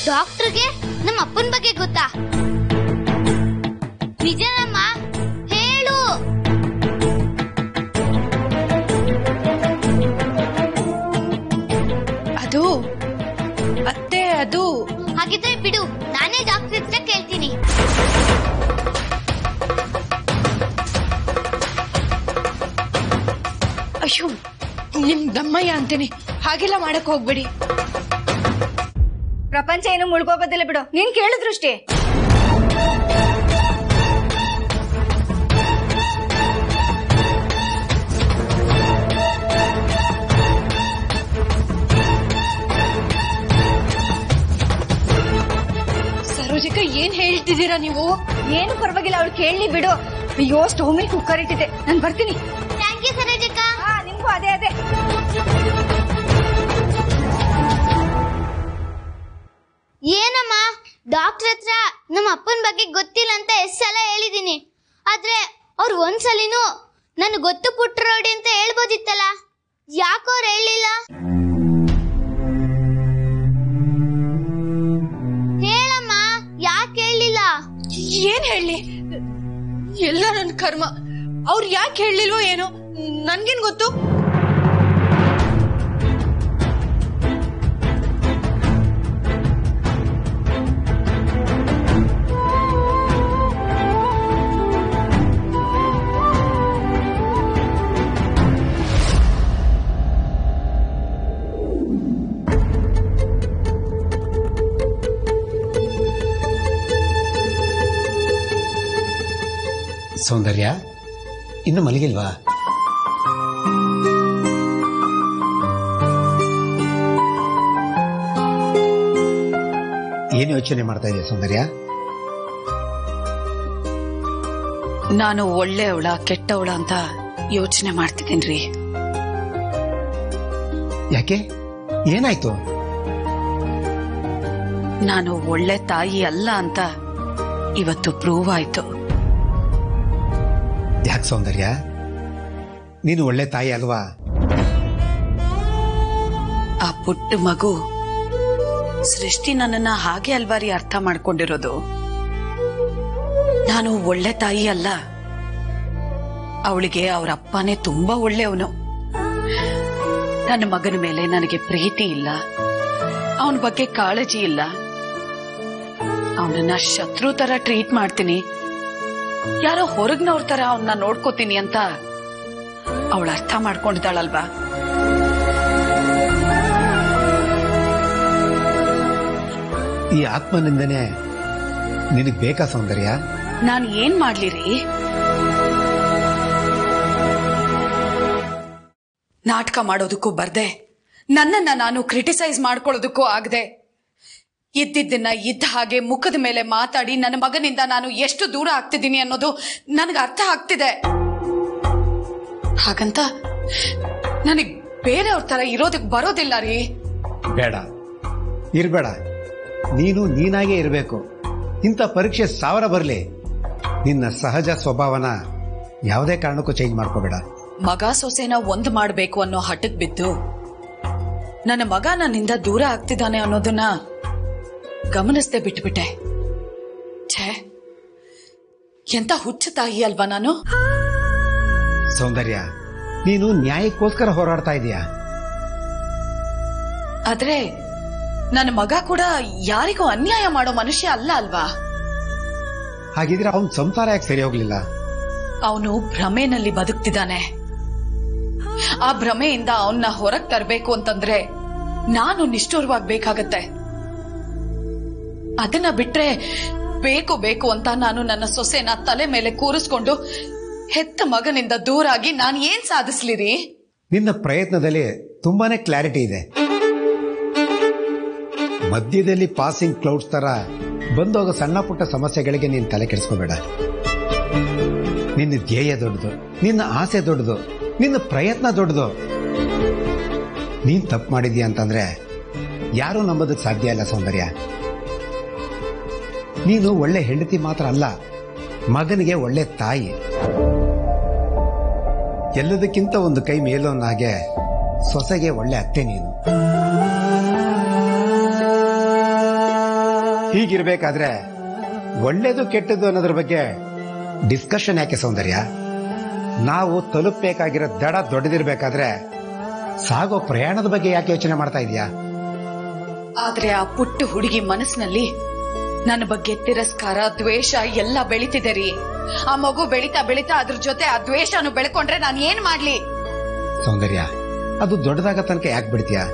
ಡಾಕ್ಟರ್ಗೆ ನಮ್ಮ ಅಪ್ಪನ ಬಗ್ಗೆ ಗೊತ್ತಾ ನಿಜನಮ್ಮ ಹೇಳು ಅದು ಅತ್ತೆ ಅದು ಹಾಗಿದ್ರೆ ಬಿಡು ನಾನೇ ಡಾಕ್ಟರ್ ಹತ್ರ ಕೇಳ್ತೀನಿ ಅಯ್ಯೋ ನಿಮ್ ದಮ್ಮಯ್ಯ ಅಂತೀನಿ ಹಾಗೆಲ್ಲ ಮಾಡಕ್ ಹೋಗ್ಬೇಡಿ ಪ್ರಪಂಚ ಏನು ಮುಳ್ಗೋಗೋದಿಲ್ಲ ಬಿಡು ನೀನ್ ಕೇಳಿದ್ರಷ್ಟೇ ಸರೋಜಿಕ ಏನ್ ಹೇಳ್ತಿದ್ದೀರಾ ನೀವು ಏನು ಪರವಾಗಿಲ್ಲ ಅವಳು ಕೇಳಲಿ ಬಿಡು ಅಯ್ಯೋ ಸ್ಟವ್ ಮೇಲೆ ಕುಕ್ಕರ್ ಇಟ್ಟಿದೆ ನಾನು ಬರ್ತೀನಿ ಥ್ಯಾಂಕ್ ಯು ಸರೋಜಕ್ಕ ಹಾ ನಿಮ್ಗೂ ಅದೇ ಅದೇ ಏನಮ್ಮ ಡಾಕ್ಟರ್ ಹತ್ರ ನಮ್ಮ ಅಪ್ಪನ ಬಗ್ಗೆ ಗೊತ್ತಿಲ್ಲ ಅಂತ ಎಷ್ಟ್ ಸಲ ಹೇಳಿದೀನಿ ಆದ್ರೆ ಅವ್ರು ಒಂದ್ಸಲಿನೂ ನನ್ ಗೊತ್ತು ಪುಟ್ರೋಡಿ ಅಂತ ಹೇಳ್ಬೋದಿತ್ತಲ್ಲ ಯಾಕೋ ಅವ್ರು ಹೇಳಿಲ್ಲ ಹೇಳಮ್ಮ ಯಾಕೆ ಹೇಳಿಲ್ಲ ಏನ್ ಹೇಳಿ ಎಲ್ಲ ನನ್ ಕರ್ಮ ಅವ್ರು ಯಾಕೆ ಹೇಳಲಿಲ್ವೋ ಏನೋ ನನ್ಗೇನ್ ಗೊತ್ತು ಸೌಂದರ್ಯ ಇನ್ನು ಮಲಗಿಲ್ವಾ ಏನು ಯೋಚನೆ ಮಾಡ್ತಾ ಇದೆಯಾ ಸೌಂದರ್ಯ ನಾನು ಒಳ್ಳೆಯವಳ ಕೆಟ್ಟವಳ ಅಂತ ಯೋಚನೆ ಮಾಡ್ತಿದ್ದೀನ್ರಿ ಯಾಕೆ ಏನಾಯ್ತು ನಾನು ಒಳ್ಳೆ ತಾಯಿ ಅಲ್ಲ ಅಂತ ಇವತ್ತು ಪ್ರೂವ್ ಆಯ್ತು ಯಾಕೆ ಸೌಂದರ್ಯ ನೀನು ಒಳ್ಳೆ ತಾಯಿ ಅಲ್ವಾ ಆ ಪುಟ್ಟ ಮಗು ಸೃಷ್ಟಿ ನನ್ನನ್ನ ಹಾಗೆ ಅಲ್ವಾರಿ ಅರ್ಥ ಮಾಡ್ಕೊಂಡಿರೋದು ನಾನು ಒಳ್ಳೆ ತಾಯಿ ಅಲ್ಲ ಅವಳಿಗೆ ಅವರ ಅಪ್ಪನೇ ತುಂಬಾ ಒಳ್ಳೆಯವನು ನನ್ನ ಮಗನ ಮೇಲೆ ನನಗೆ ಪ್ರೀತಿ ಇಲ್ಲ ಅವನ ಬಗ್ಗೆ ಕಾಳಜಿ ಇಲ್ಲ ಅವನನ್ನ ಶತ್ರು ತರ ಟ್ರೀಟ್ ಮಾಡ್ತೀನಿ ಯಾರೋ ಹೊರಗ್ನವ್ರ ತರ ಅವನ್ನ ನೋಡ್ಕೋತೀನಿ ಅಂತ ಅವಳು ಅರ್ಥ ಮಾಡ್ಕೊಂಡಿದ್ದಾಳಲ್ವಾ ಈ ಆತ್ಮನಿಂದನೆ ನಿನಗ್ ಬೇಕಾ ಸೌಂದರ್ಯ ನಾನ್ ಏನ್ ಮಾಡ್ಲಿರಿ ನಾಟಕ ಮಾಡೋದಕ್ಕೂ ಬರ್ದೆ ನನ್ನನ್ನ ನಾನು ಕ್ರಿಟಿಸೈಸ್ ಮಾಡ್ಕೊಳ್ಳೋದಕ್ಕೂ ಆಗದೆ ಇದ್ದಿದ್ದನ್ನ ಇದ್ದ ಹಾಗೆ ಮುಖದ ಮೇಲೆ ಮಾತಾಡಿ ನನ್ನ ಮಗನಿಂದ ನಾನು ಎಷ್ಟು ದೂರ ಆಗ್ತಿದ್ದೀನಿ ಅನ್ನೋದು ನನಗೆ ಅರ್ಥ ಆಗ್ತಿದೆ ಹಾಗಂತ ನನಗ್ ಬೇರೆಯವ್ರ ತರ ಇರೋದಕ್ ಬರೋದಿಲ್ಲ ರೀ ಬೇಡ ಇರ್ಬೇಡ ನೀನು ನೀನಾಗೇ ಇರಬೇಕು ಇಂಥ ಪರೀಕ್ಷೆ ಸಾವಿರ ಬರಲಿ ನಿನ್ನ ಸಹಜ ಸ್ವಭಾವನ ಯಾವುದೇ ಕಾರಣಕ್ಕೂ ಚೇಂಜ್ ಮಾಡ್ಕೋಬೇಡ ಮಗ ಸೊಸೆನ ಒಂದ್ ಮಾಡ್ಬೇಕು ಅನ್ನೋ ಹಠಕ್ ಬಿದ್ದು ನನ್ನ ಮಗ ನನ್ನಿಂದ ದೂರ ಆಗ್ತಿದ್ದಾನೆ ಅನ್ನೋದನ್ನ ಗಮನಿಸದೆ ಬಿಟ್ಬಿಟ್ಟೆ ಛೇ ಎಂತ ಹುಚ್ಚ ತಾಯಿ ಅಲ್ವಾ ನಾನು ಸೌಂದರ್ಯ ನೀನು ನ್ಯಾಯಕ್ಕೋಸ್ಕರ ಹೋರಾಡ್ತಾ ಇದೀಯಾ ಆದ್ರೆ ನನ್ನ ಮಗ ಕೂಡ ಯಾರಿಗೂ ಅನ್ಯಾಯ ಮಾಡೋ ಮನುಷ್ಯ ಅಲ್ಲ ಅಲ್ವಾ ಹಾಗಿದ್ರೆ ಅವನ್ ಸಂಸಾರ ಯಾಕೆ ಸರಿ ಹೋಗ್ಲಿಲ್ಲ ಅವನು ಭ್ರಮೆನಲ್ಲಿ ಬದುಕ್ತಿದ್ದಾನೆ ಆ ಭ್ರಮೆಯಿಂದ ಅವನ್ನ ಹೊರಗ್ ತರಬೇಕು ಅಂತಂದ್ರೆ ನಾನು ನಿಷ್ಠುರವಾಗ್ಬೇಕಾಗತ್ತೆ ಅದನ್ನ ಬಿಟ್ರೆ ಬೇಕು ಬೇಕು ಅಂತ ನಾನು ನನ್ನ ಸೊಸೆನ ತಲೆ ಮೇಲೆ ಕೂರಿಸ್ಕೊಂಡು ಹೆತ್ತ ಮಗನಿಂದ ದೂರಾಗಿ ನಾನು ಏನ್ ಸಾಧಿಸ್ಲಿರಿ ನಿನ್ನ ಪ್ರಯತ್ನದಲ್ಲಿ ತುಂಬಾನೇ ಕ್ಲಾರಿಟಿ ಇದೆ ಮಧ್ಯದಲ್ಲಿ ಪಾಸಿಂಗ್ ಕ್ಲೌಡ್ಸ್ ತರ ಬಂದೋಗ ಸಣ್ಣ ಪುಟ್ಟ ಸಮಸ್ಯೆಗಳಿಗೆ ನೀನು ತಲೆ ಕೆಡಿಸ್ಕೋಬೇಡ ನಿನ್ನ ಧ್ಯೇಯ ದೊಡ್ಡದು ನಿನ್ನ ಆಸೆ ದೊಡ್ಡದು ನಿನ್ನ ಪ್ರಯತ್ನ ದೊಡ್ಡದು ನೀನ್ ತಪ್ಪು ಮಾಡಿದ್ಯಾ ಅಂತಂದ್ರೆ ಯಾರೂ ನಂಬೋದಕ್ಕೆ ಸಾಧ್ಯ ಇಲ್ಲ ಸೌಂದರ್ಯ ನೀನು ಒಳ್ಳೆ ಹೆಂಡತಿ ಮಾತ್ರ ಅಲ್ಲ ಮಗನಿಗೆ ಒಳ್ಳೆ ತಾಯಿ ಎಲ್ಲದಕ್ಕಿಂತ ಒಂದು ಕೈ ಮೇಲೋನಾಗೆ ಸೊಸೆಗೆ ಒಳ್ಳೆ ಅತ್ತೆ ನೀನು ಹೀಗಿರ್ಬೇಕಾದ್ರೆ ಒಳ್ಳೇದು ಕೆಟ್ಟದ್ದು ಅನ್ನೋದ್ರ ಬಗ್ಗೆ ಡಿಸ್ಕಷನ್ ಯಾಕೆ ಸೌಂದರ್ಯ ನಾವು ತಲುಪಬೇಕಾಗಿರೋ ದಡ ದೊಡ್ಡದಿರ್ಬೇಕಾದ್ರೆ ಸಾಗೋ ಪ್ರಯಾಣದ ಬಗ್ಗೆ ಯಾಕೆ ಯೋಚನೆ ಮಾಡ್ತಾ ಇದೀಯಾ ಆದ್ರೆ ಆ ಪುಟ್ಟ ಹುಡುಗಿ ಮನಸ್ಸಿನಲ್ಲಿ ನನ್ನ ಬಗ್ಗೆ ತಿರಸ್ಕಾರ ದ್ವೇಷ ಎಲ್ಲ ಬೆಳಿತಿದೆ ರೀ ಆ ಮಗು ಬೆಳಿತಾ ಬೆಳಿತಾ ಅದ್ರ ಜೊತೆ ಆ ದ್ವೇಷನು ಬೆಳ್ಕೊಂಡ್ರೆ ನಾನು ಏನ್ ಮಾಡ್ಲಿ ಸೌಂದರ್ಯ ಅದು ದೊಡ್ಡದಾಗ ತನಕ ಯಾಕೆ ಬಿಡ್ತೀಯಾ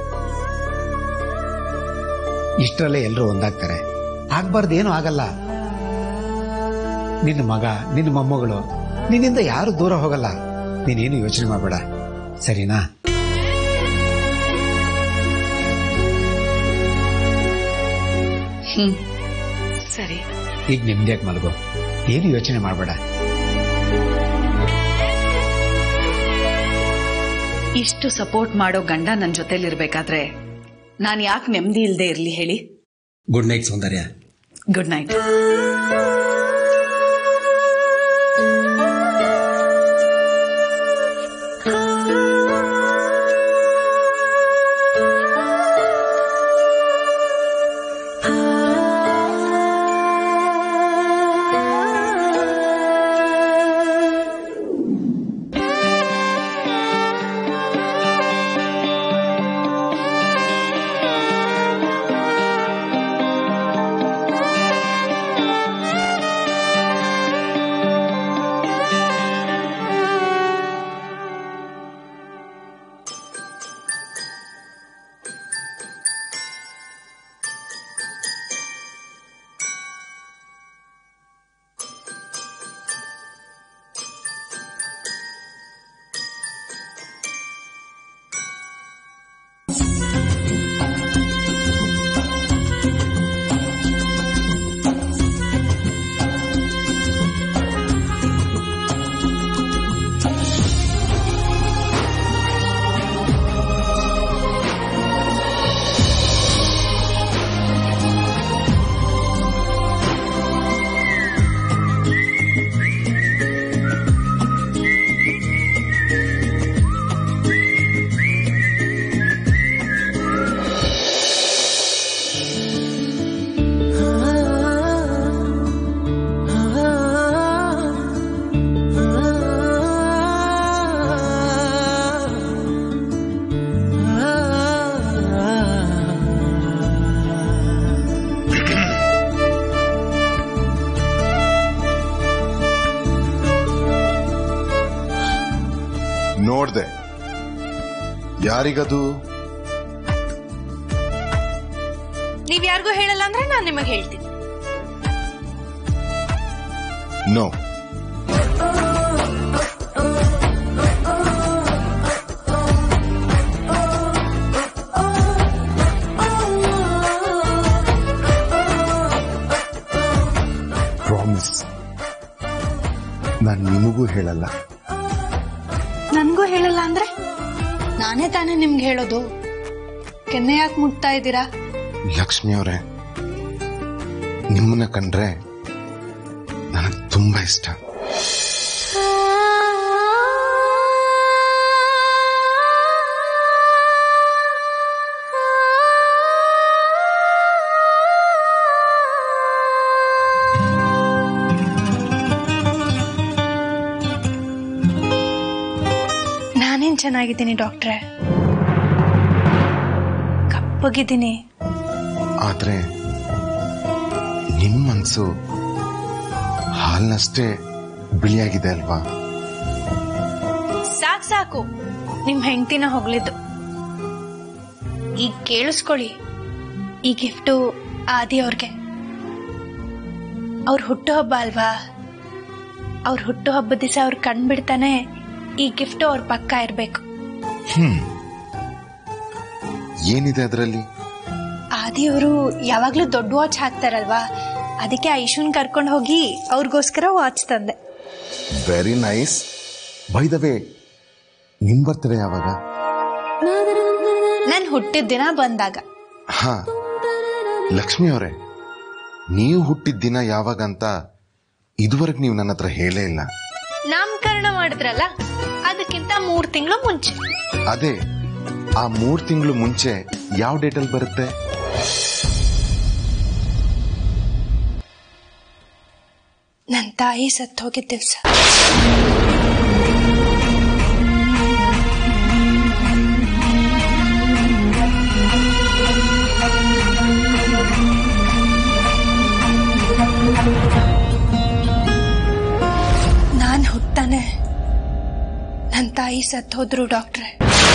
ಇಷ್ಟರಲ್ಲೇ ಎಲ್ಲರೂ ಒಂದಾಗ್ತಾರೆ ಆಗ್ಬಾರ್ದು ಏನೂ ಆಗಲ್ಲ ನಿನ್ನ ಮಗ ನಿನ್ನ ಮೊಮ್ಮಗಳು ನಿನ್ನಿಂದ ಯಾರು ದೂರ ಹೋಗಲ್ಲ ನೀನೇನು ಯೋಚನೆ ಮಾಡಬೇಡ ಸರಿನಾ ಹ್ಮ್ ಸರಿ ಈಗ ನೆಮ್ಮದಿಯಾಗಿ ಮಲಗು ಏನು ಯೋಚನೆ ಮಾಡಬೇಡ ಇಷ್ಟು ಸಪೋರ್ಟ್ ಮಾಡೋ ಗಂಡ ನನ್ ಜೊತೆಲಿರ್ಬೇಕಾದ್ರೆ ನಾನ್ ಯಾಕೆ ನೆಮ್ಮದಿ ಇಲ್ದೆ ಇರ್ಲಿ ಹೇಳಿ good night Soundarya good night ನೋಡ್ದೆ ಯಾರಿಗದು ನೀವ್ ಯಾರಿಗೂ ಹೇಳಲ್ಲ ಅಂದ್ರೆ ನಾನ್ ನಿಮಗ್ ಹೇಳ್ತೀನಿ ನೋ ಪ್ರಾಮಿಸ್ ನಾನು ನಿಮಗೂ ಹೇಳಲ್ಲ ನನ್ಗೂ ಹೇಳಲ್ಲ ಅಂದ್ರೆ ನಾನೇ ತಾನೇ ನಿಮ್ಗೆ ಹೇಳೋದು ಕೆನ್ನೆ ಯಾಕೆ ಮುಟ್ತಾ ಇದ್ದೀರಾ ಲಕ್ಷ್ಮಿ ಅವರೇ ನಿಮ್ಮನ್ನ ಕಂಡ್ರೆ ನನಗೆ ತುಂಬಾ ಇಷ್ಟ ನಾನೇನ್ ಚೆನ್ನಾಗಿದ್ದೀನಿ ಡಾಕ್ಟ್ರೆ ಕಪ್ಪಗಿದ್ದೀನಿ ಆದ್ರೆ ನಿಮ್ಮ ಮನ್ಸು ಹಾಲ್ನಷ್ಟೇ ಬಿಳಿಯಾಗಿದೆ ಅಲ್ವಾ ಸಾಕ್ ಸಾಕು ನಿಮ್ ಹೆಂಡತಿನ ಹೊಗಳಿದ್ದು ಈಗ ಕೇಳಿಸ್ಕೊಳ್ಳಿ ಈ ಗಿಫ್ಟು ಆದಿ ಅವ್ರಿಗೆ ಅವ್ರ ಹುಟ್ಟುಹಬ್ಬ ಅಲ್ವಾ ಅವ್ರ ಹುಟ್ಟುಹಬ್ಬದ ದಿವಸ ಅವ್ರು ಕಂಡ್ಬಿಡ್ತಾನೆ ಈ ಗಿಫ್ಟ್ ಅವ್ರ ಪಕ್ಕ ಇರ್ಬೇಕು ಹ್ಮ್ ಏನಿದೆ ಅದರಲ್ಲಿ ಆದಿಯವರು ಯಾವಾಗ್ಲೂ ದೊಡ್ಡ ವಾಚ್ ಹಾಕ್ತಾರಲ್ವಾ ಅದಕ್ಕೆ ಐಶುನ್ ಕರ್ಕೊಂಡು ಹೋಗಿ ಅವ್ರಿಗೋಸ್ಕರ ವಾಚ್ ತಂದೆ very nice by the way ನಿಮ್ ಬರ್ತಡೆ ಯಾವಾಗ ನನ್ ಹುಟ್ಟಿದ ದಿನ ಬಂದಾಗ ಹಾ ಲಕ್ಷ್ಮಿ ಅವರೇ ನೀವು ಹುಟ್ಟಿದ ದಿನ ಯಾವಾಗ ಅಂತ ಇದುವರೆಗೆ ನೀವು ನನ್ನ ಹತ್ರ ಹೇಳೇ ಇಲ್ಲ ನಾಮಕರಣ ಮಾಡಿದ್ರಲ್ಲ ಅದಕ್ಕಿಂತ ಮೂರ್ ತಿಂಗಳು ಮುಂಚೆ ಅದೇ ಆ ಮೂರ್ ತಿಂಗಳು ಮುಂಚೆ ಯಾವ ಡೇಟಲ್ಲಿ ಬರುತ್ತೆ ತಾಯಿ ಸತ್ತೋಗಿದ್ದ ದಿವಸ ನಾನು ಹುಟ್ಟಾನೆ ನನ್ನ ತಾಯಿ ಸತ್ತೋದ್ರು ಡಾಕ್ಟ್ರೆ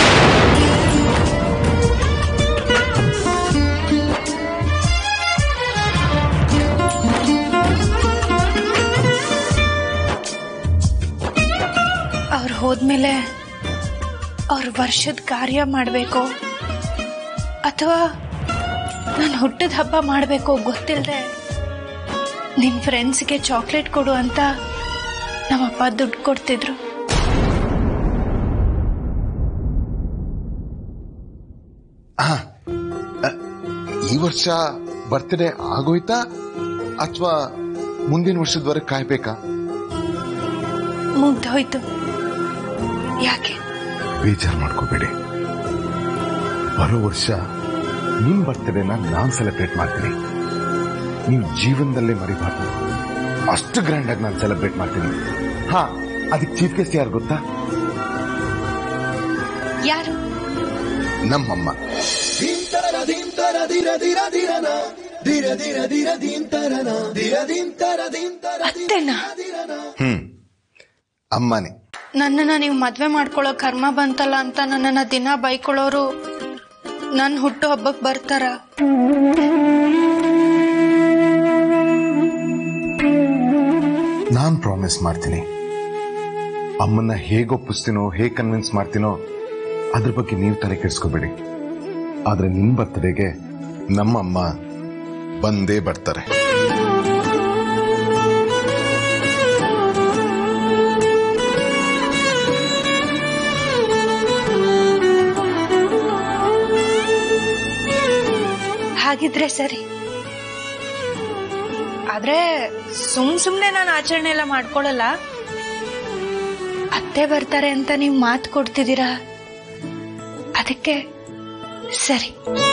ಅವ್ರು ಹೋದ್ಮೇಲೆ ಅವ್ರ ವರ್ಷದ ಕಾರ್ಯ ಮಾಡಬೇಕು ಅಥವಾ ನಾನು ಹುಟ್ಟಿದ ಹಬ್ಬ ಮಾಡಬೇಕು ಗೊತ್ತಿಲ್ಲದೆ ನಿನ್ನ ಫ್ರೆಂಡ್ಸ್ಗೆ ಚಾಕ್ಲೇಟ್ ಕೊಡು ಅಂತ ನಮ್ಮಪ್ಪ ದುಡ್ಡು ಕೊಡ್ತಿದ್ರು ಹಾ ಅ, ಈ ವರ್ಷ ಬರ್ತ್ಡೇ ಆಗೋಯ್ತಾ ಅಥವಾ ಮುಂದಿನ ವರ್ಷದವರೆಗೆ ಕಾಯ್ಬೇಕಾ ಮುಗ್ದೋಯ್ತು ಯಾಕೆ ಬೇಜಾರು ಮಾಡ್ಕೋಬೇಡಿ ಬರೋ ವರ್ಷ ನಿಮ್ ಬರ್ತ್ಡೇನ ನಾನ್ ಸೆಲೆಬ್ರೇಟ್ ಮಾಡ್ತೀನಿ ನೀವು ಜೀವನದಲ್ಲೇ ಮರಿಬಾರ್ದು ಅಷ್ಟು ಗ್ರ್ಯಾಂಡ್ ಆಗಿ ನಾನು ಸೆಲೆಬ್ರೇಟ್ ಮಾಡ್ತೀನಿ ಹಾ ಅದಕ್ಕೆ ಚೀಫ್ ಗೆಸ್ಟ್ ಯಾರು ಗೊತ್ತಾ ಯಾರು ನಮ್ಮಮ್ಮ ಅತ್ತೆನಾ ಹ್ಮ್ ಅಮ್ಮನೇ ನನ್ನನ್ನ ನೀವು ಮದ್ವೆ ಮಾಡ್ಕೊಳ್ಳೋ ಕರ್ಮ ಬಂತಲ್ಲ ಅಂತ ನನ್ನನ್ನ ದಿನ ಬೈಕೊಳ್ಳೋರು ನನ್ನ ಹುಟ್ಟು ಹಬ್ಬಕ್ಕೆ ಬರ್ತಾರ ನಾನ್ ಪ್ರಾಮಿಸ್ ಮಾಡ್ತೀನಿ ಅಮ್ಮನ್ನ ಹೇಗೆ ಒಪ್ಪಿಸ್ತೀನೋ ಹೇಗೆ ಕನ್ವಿನ್ಸ್ ಮಾಡ್ತೀನೋ ಅದ್ರ ಬಗ್ಗೆ ನೀವು ತಲೆ ಕೆಡಿಸ್ಕೋಬೇಡಿ ಆದ್ರೆ ನಿಮ್ ಬರ್ತಡೆಗೆ ನಮ್ಮಮ್ಮ ಬಂದೇ ಬರ್ತಾರೆ ಹಾಗಿದ್ರೆ ಸರಿ ಆದ್ರೆ ಸುಮ್ ಸುಮ್ನೆ ನಾನು ಆಚರಣೆ ಎಲ್ಲ ಮಾಡ್ಕೊಳಲ್ಲ ಅತ್ತೆ ಬರ್ತಾರೆ ಅಂತ ನೀವು ಮಾತು ಕೊಡ್ತಿದ್ದೀರಾ ಅದಕ್ಕೆ ಸರಿ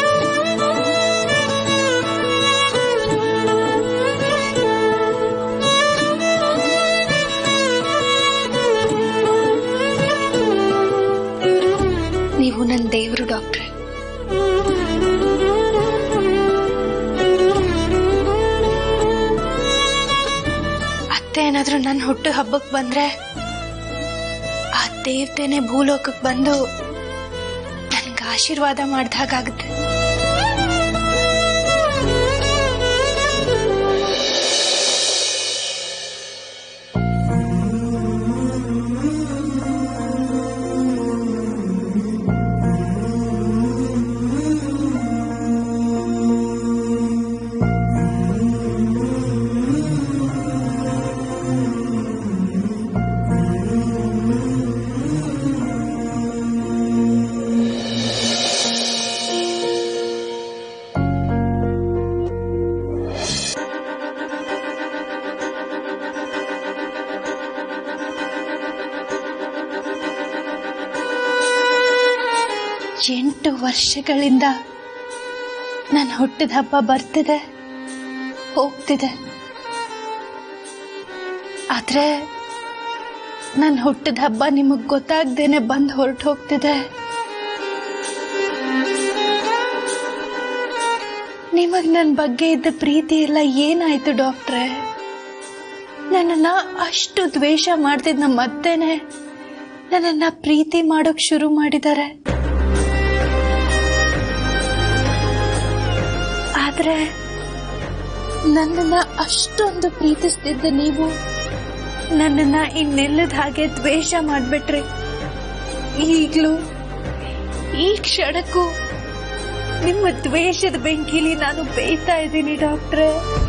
ನೀವು ನನ್ನ ದೇವರು ಡಾಕ್ಟ್ರೆ ಅತ್ತೆ ಏನಾದ್ರೂ ನನ್ನ ಹುಟ್ಟು ಹಬ್ಬಕ್ಕೆ ಬಂದ್ರೆ ಆ ದೇವತೆನೆ ಭೂಲೋಕಕ್ಕೆ ಬಂದು ನನ್ಗೆ ಆಶೀರ್ವಾದ ಮಾಡ್ದಾಗುತ್ತೆ ಎಂಟು ವರ್ಷಗಳಿಂದ ನನ್ನ ಹುಟ್ಟಿದ ಹಬ್ಬ ಬರ್ತಿದೆ ಹೋಗ್ತಿದೆ ಆದ್ರೆ ನನ್ನ ಹುಟ್ಟಿದ ಹಬ್ಬ ನಿಮಗ್ ಗೊತ್ತಾಗ್ದೇನೆ ಬಂದು ಹೊರಟು ಹೋಗ್ತಿದೆ ನಿಮಗ್ ನನ್ನ ಬಗ್ಗೆ ಇದ್ದ ಪ್ರೀತಿ ಎಲ್ಲ ಏನಾಯ್ತು ಡಾಕ್ಟ್ರೆ ನನ್ನನ್ನ ಅಷ್ಟು ದ್ವೇಷ ಮಾಡ್ತಿದ್ ನಮ್ಮ ಅತ್ತೆನೆ ನನ್ನನ್ನ ಪ್ರೀತಿ ಮಾಡೋಕ್ ಶುರು ಮಾಡಿದ್ದಾರೆ ಆದ್ರೆ ನನ್ನನ್ನ ಅಷ್ಟೊಂದು ಪ್ರೀತಿಸ್ತಿದ್ದ ನೀವು ನನ್ನನ್ನ ಇನ್ನೆಲ್ಲದ ಹಾಗೆ ದ್ವೇಷ ಮಾಡ್ಬಿಟ್ರಿ ಈಗ್ಲೂ ಈ ಕ್ಷಣಕ್ಕೂ ನಿಮ್ಮ ದ್ವೇಷದ ಬೆಂಕಿಲಿ ನಾನು ಬೇಯ್ತಾ ಇದ್ದೀನಿ ಡಾಕ್ಟ್ರೆ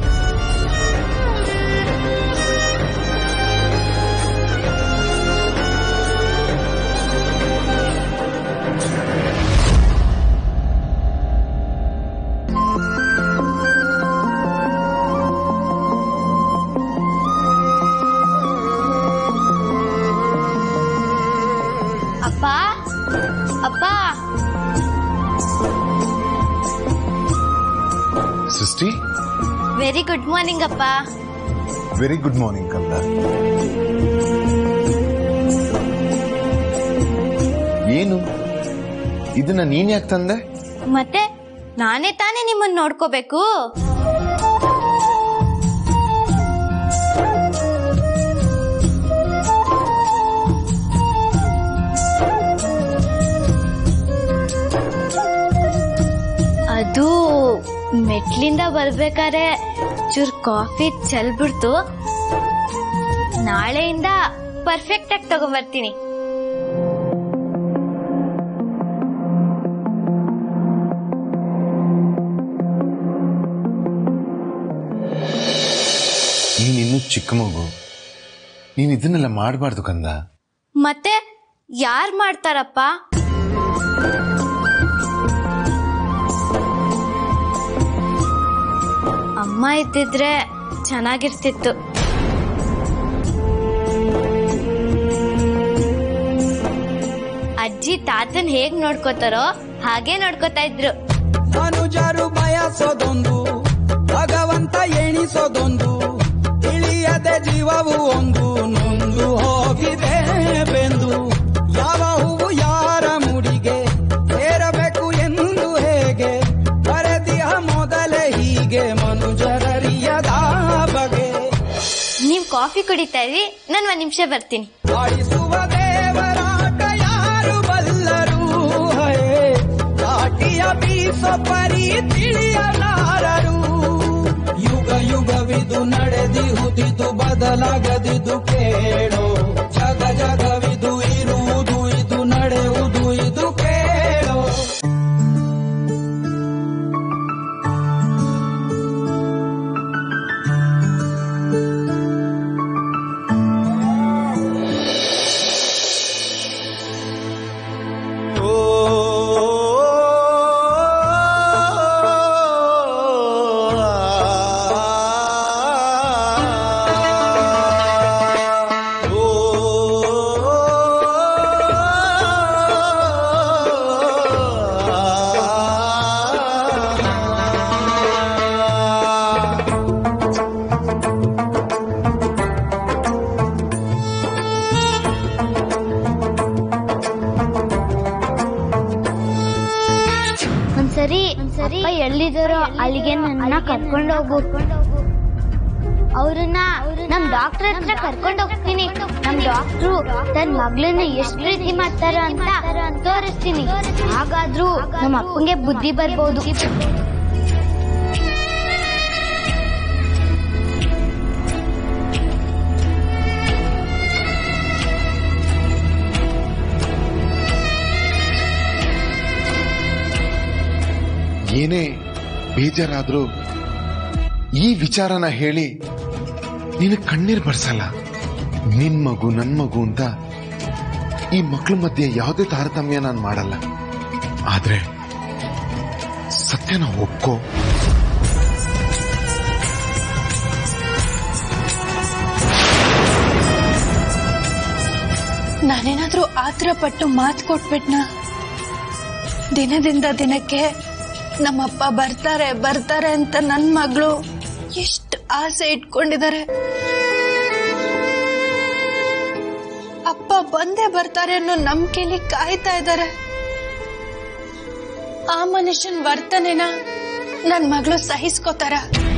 ಅಪ್ಪ ಅಪ್ಪ ಸೃಷ್ಟಿ ವೆರಿ ಗುಡ್ ಮಾರ್ನಿಂಗ್ ಅಪ್ಪ ವೆರಿ ಗುಡ್ ಮಾರ್ನಿಂಗ್ ಕಂದ ಏನು ಇದನ್ನ ನೀನ್ ಯಾಕೆ ತಂದೆ ಮತ್ತೆ ನಾನೇ ತಾನೇ ನಿಮ್ಮನ್ನ ನೋಡ್ಕೋಬೇಕು ಅದು ಮೆಟ್ಲಿಂದ ಬರ್ಬೇಕಾದ್ರೆ ಚೂರ್ ಕಾಫಿ ಚೆಲ್ಬಿಡ್ತು ನಾಳೆಯಿಂದ ಪರ್ಫೆಕ್ಟ್ ಆಗಿ ತಗೊಂಬರ್ತೀನಿ ನೀನ್ ಇನ್ನೂ ಚಿಕ್ಕ ಮಗು ನೀನ್ ಇದನ್ನೆಲ್ಲ ಮಾಡಬಾರ್ದು ಕಂದ ಮತ್ತೆ ಯಾರ್ ಮಾಡ್ತಾರಪ್ಪ ಅಮ್ಮ ಇದ್ದಿದ್ರೆ ಚೆನ್ನಾಗಿರ್ತಿತ್ತು ಅಜ್ಜಿ ತಾತನ್ ಹೇಗ್ ನೋಡ್ಕೋತಾರೋ ಹಾಗೆ ನೋಡ್ಕೋತಾ ಇದ್ರು ಮನುಜರು ಬಯಸೋದೊಂದು ಭಗವಂತ ಎಣಿಸೋದೊಂದು ತಿಳಿಯದೆ ಜೀವವು ಒಂದು ನೊಂದು ಹೋಗಿದೆ ಬೆಂದು ಯಾವ ಹೂವು ಯಾರ ಮುಡಿಗೆ ಸೇರಬೇಕು ಎಂದು ಹೇಗೆ ಬರೆದಿಹ ಮೊದಲೇ ಹೀಗೆ ಮನುಜರರಿಯದ ಬಗೆ ನೀವ್ ಕಾಫಿ ಕುಡಿತಾ ಇರಿ ನಾನು ಒಂದ್ ನಿಮಿಷ ಬರ್ತೀನಿ ಆಡಿಸುವ ದೇವರಾಟ ಯಾರು ಬಲ್ಲರು ಹೇ ಕಾಟಿಯ ಬೀಸೋ ಪರಿ ತಿಳಿಯಲಾರರು ಯುಗ ಯುಗವಿದು ನಡೆದಿಹುದಿದು ಬದಲಾಗದಿದು ಕೇಳೋ ಜಗ ಜಗವಿದು ಇರುವುದು ಇದು ನಡೆಯುವುದು ಇದು ಕೇಳೋ ಒಂದ್ಸರಿ ಒಂದ್ಸರಿ ಎಲ್ಲಿದ್ದಾರೋ ಅಲ್ಲಿಗೆ ನನ್ನ ಕರ್ಕೊಂಡು ಹೋಗು ಅವ್ರನ್ನ ನಮ್ ಡಾಕ್ಟರ್ ಹತ್ರ ಕರ್ಕೊಂಡು ಹೋಗ್ತೀನಿ ನಮ್ ಡಾಕ್ಟ್ರು ತನ್ ಮಗಳನ್ನ ಎಷ್ಟ್ ಪ್ರೀತಿ ಮಾಡ್ತಾರ ಅಂತ ತೋರಿಸ್ತೀನಿ ಹಾಗಾದ್ರೂ ನಮ್ಮ ಅಪ್ಪಂಗೆ ಬುದ್ಧಿ ಬರ್ಬೋದು ಏನೇ ಬೇಜಾರಾದ್ರೂ ಈ ವಿಚಾರನ ಹೇಳಿ ನೀನು ಕಣ್ಣೀರ್ ಬರ್ಸಲ್ಲ ನಿನ್ ಮಗು ನನ್ ಮಗು ಅಂತ ಈ ಮಕ್ಳ ಮಧ್ಯೆ ಯಾವುದೇ ತಾರತಮ್ಯ ನಾನು ಮಾಡಲ್ಲ ಆದ್ರೆ ಸತ್ಯನ ಒಪ್ಕೋ ನಾನೇನಾದ್ರೂ ಆತರ ಪಟ್ಟು ಮಾತು ಕೊಟ್ಬಿಟ್ನ ದಿನದಿಂದ ದಿನಕ್ಕೆ ನಮ್ಮಪ್ಪ ಬರ್ತಾರೆ ಬರ್ತಾರೆ ಅಂತ ನನ್ ಮಗಳು ಎಷ್ಟು ಆಸೆ ಇಟ್ಕೊಂಡಿದ್ದಾರೆ ಅಪ್ಪ ಬಂದೇ ಬರ್ತಾರೆ ಅನ್ನೋ ನಂಬಿಕೆಲಿ ಕಾಯ್ತಾ ಇದ್ದಾರೆ ಆ ಮನುಷ್ಯನ್ ವರ್ತನೆನ ನನ್ ಮಗಳು ಸಹಿಸ್ಕೋತಾರ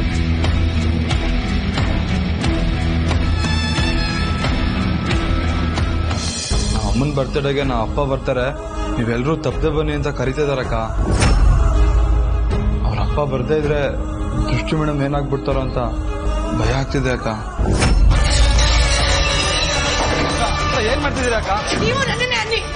ಅಮ್ಮನ ಬರ್ತಡೆಗೆ ನಾ ಅಪ್ಪ ಬರ್ತಾರೆ ನೀವೆಲ್ಲರೂ ತಪ್ಪದೆ ಬನ್ನಿ ಅಂತ ಕರಿತಿದಾರಕ್ಕ ಅವ್ರ ಅಪ್ಪ ಬರ್ದೇ ಇದ್ರೆ ದೃಷ್ಟಿ ಮೇಡಮ್ ಏನಾಗ್ಬಿಡ್ತಾರೋ ಅಂತ ಭಯ ಆಗ್ತಿದೆ ಅಕ್ಕ ಏನ್ ಮಾಡ್ತಿದ್ದೀರಾ ಅಕ್ಕ ನೀವು ನನ್ನನ್ನೇ ಅನ್ನಿ